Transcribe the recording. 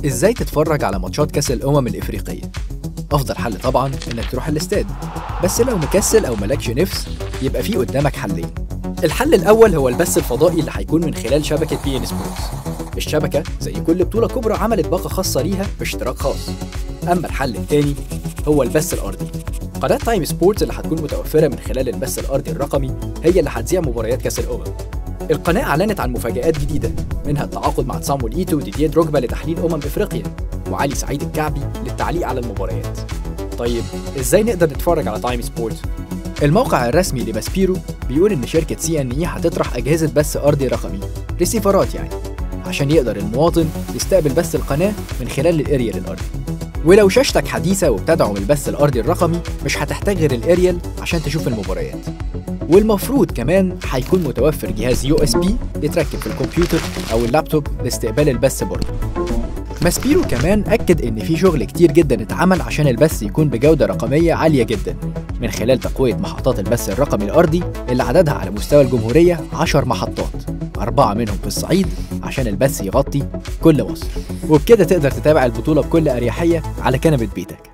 ازاي تتفرج على ماتشات كاس الامم الافريقيه افضل حل طبعا انك تروح الاستاد بس لو مكسل او مالكش نفس يبقى في قدامك حلين الحل الاول هو البث الفضائي اللي هيكون من خلال شبكه بي ان سبورتس الشبكه زي كل بطوله كبرى عملت باقه خاصه ليها باشتراك خاص اما الحل الثاني هو البث الارضي قناة تايم سبورتس اللي هتكون متوفرة من خلال البث الأرضي الرقمي هي اللي هتذيع مباريات كأس الأمم. القناة أعلنت عن مفاجآت جديدة منها التعاقد مع صامويل إيتو وديديه دروجبا لتحليل أمم إفريقيا وعلي سعيد الكعبي للتعليق على المباريات. طيب إزاي نقدر نتفرج على تايم سبورتس؟ الموقع الرسمي لماسبيرو بيقول إن شركة سي إن إي هتطرح أجهزة بث أرضي رقمي ريسيفرات يعني عشان يقدر المواطن يستقبل بث القناة من خلال الأريال الأرضي. ولو شاشتك حديثة وبتدعم البث الأرضي الرقمي مش هتحتاج غير الأريال عشان تشوف المباريات والمفروض كمان هيكون متوفر جهاز يو اس بي يتركب في الكمبيوتر أو اللابتوب لاستقبال البث برضه ماسبيرو كمان أكد إن في شغل كتير جدا اتعمل عشان البث يكون بجودة رقمية عالية جدا من خلال تقوية محطات البث الرقمي الأرضي اللي عددها على مستوى الجمهورية 10 محطات أربعة منهم في الصعيد عشان البث يغطي كل مصر وبكده تقدر تتابع البطولة بكل أريحية على كنبة بيتك